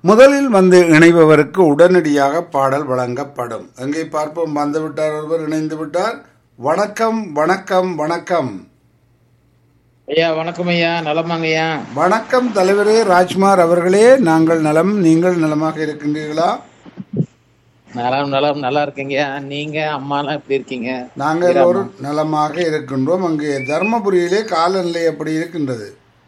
முதலில் வந்து இணைபவருக்கு உடனடியாக பாடல் வழங்கப்படும் எங்கே பார்ப்போம் வந்து விட்டார் ஒருவர் இணைந்து விட்டார் வணக்கம் வணக்கம் வணக்கம் ஐயா வணக்கம் ஐயா நலமாங்க ஐயா வணக்கம் தலைவரே ராஜ்குமார் அவர்களே நாங்கள் நலம் நீங்கள் நலமாக இருக்கின்றீர்களா நலம் நலம் நல்லா இருக்கீங்க நீங்க அம்மாலாம் எப்படி இருக்கீங்க நாங்கள் எல்லோரும் நலமாக இருக்கின்றோம் அங்கே தர்மபுரியிலே காலநிலை எப்படி இருக்கின்றது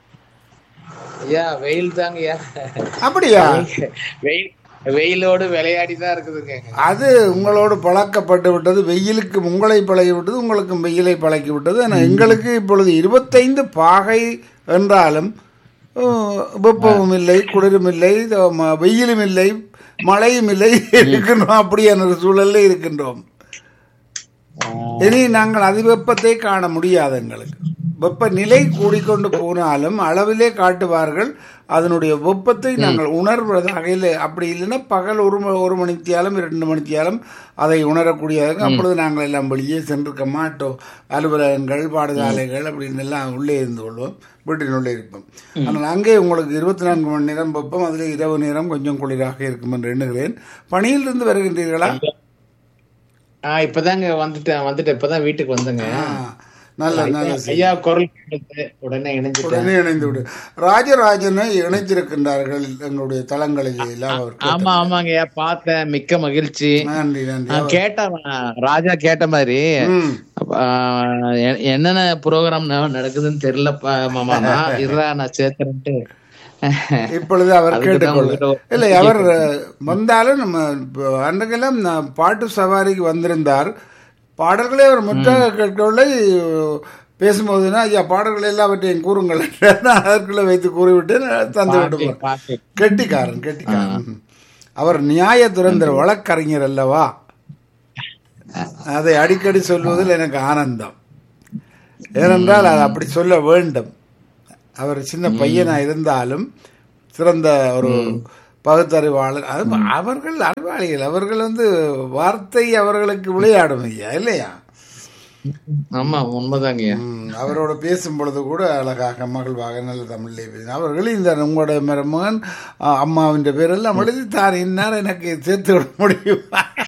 ஐயா வெயில் தாங்க ஐயா அப்படியா வெயில் வெயிலோடு விளையாடி தான் இருக்குதுங்க அது உங்களோடு பழக்கப்பட்டு விட்டது வெயிலுக்கு உங்களை பழகி விட்டது உங்களுக்கும் வெயிலை பழக்கி விட்டது ஆனால் எங்களுக்கு இப்பொழுது இருபத்தைந்து பாகை என்றாலும் அஹ், வெப்பமும் இல்லை குளிரும் இல்லை இது ம- வெயிலும் இல்லை மழையும் இல்லை இருக்கின்றோம் அப்படியான ஒரு சூழல்ல இருக்கின்றோம் இனி நாங்கள் அதிவெப்பத்தை காண முடியாது எங்களுக்கு வெப்பநிலை கூடிக்கொண்டு போனாலும் அளவிலே காட்டுவார்கள் அதனுடைய வெப்பத்தை நாங்கள் உணர்வதாக இல்லை அப்படி இல்லைன்னா பகல் ஒரு ம- ஒரு மணித்தியாலும் இரண்டு மணித்தியாலும் அதை உணரக்கூடியதாக அப்பொழுது நாங்கள் எல்லாம் வெளியே சென்றிருக்க மாட்டோம் அலுவலகங்கள் பாடசாலைகள் அப்படின்னு எல்லாம் உள்ளே இருந்து கொள்வோம் வீட்டினுள்ளே இருப்போம் ஆனால் அங்கே உங்களுக்கு இருபத்தி நான்கு மணி நேரம் வெப்பம் அதில் இரவு நேரம் கொஞ்சம் குளிராக இருக்கும் என்று எண்ணுகிறேன் பணியிலிருந்து வருகின்றீர்களா ஆஹ் இப்பதாங்க வந்துட்டேன் வந்துட்டேன் இப்பதான் வீட்டுக்கு வந்தேங்க ஆ, நல்ல நல்ல ஐயா குரல் கேட்டது உடனே இணைஞ்சிட்டேன் உடனே இணைந்து விடு ராஜராஜனை இணைத்திருக்கின்றார்கள் எங்களுடைய தளங்களில் எல்லாம் அவர் ஆமா ஆமாங்க ஐயா பார்த்தேன் மிக்க மகிழ்ச்சி நன்றி நன்றி நான் கேட்டேன் ராஜா கேட்ட மாதிரி ம். ஆஹ் எ- என்னென்ன ப்ரோக்ராம் நடக்குதுன்னு தெரியல மாமா இருடா நான் சேர்த்துறேன்ட்டு இப்பொழுது அவர் அதுக்கு தான் கேட்டுக்கொள்ள உங்ககிட்ட இல்லை அவர் அஹ், வந்தாலும் நம்ம இப்ப அன்றைக்கெல்லாம் நான் பாட்டு சவாரிக்கு வந்திருந்தார் பாடல்களை அவர் முற்றாக கேட்கவில்லை பேசும்போதுனா ஐயா பாடல்கள் எல்லாவற்றையும் கூறுங்கள் நான் அதற்குள்ள வைத்து கூறிவிட்டு நான் தந்து விட்டு போறேன். பாட்டு கெட்டிக்காரன் கெட்டிக்காரன் அவர் நியாய துரந்தர் வழக்கறிஞர் அல்லவா அதை அடிக்கடி சொல்வதில் எனக்கு ஆனந்தம் ஏனென்றால் அது அப்படி சொல்ல வேண்டும் அவர் சின்ன பையனா இருந்தாலும் சிறந்த ஒரு பகுத்தறிவாளர் அது அவர்கள் அறிவாளிகள் அவர்கள் வந்து வார்த்தை அவர்களுக்கு விளையாடும் ஐயா இல்லையா ஆமா உண்மைதாங்கய்யா ம், அவரோட பேசும் பொழுது கூட அழகாக மகிழ்வாக நல்ல தமிழிலே பேசினார் அவர்கள் இந்த உங்களுடைய மருமகன் அ, அம்மாவின் பேரெல்லாம் எழுதி தான் இன்னார் எனக்கு சேர்த்து விட முடியும்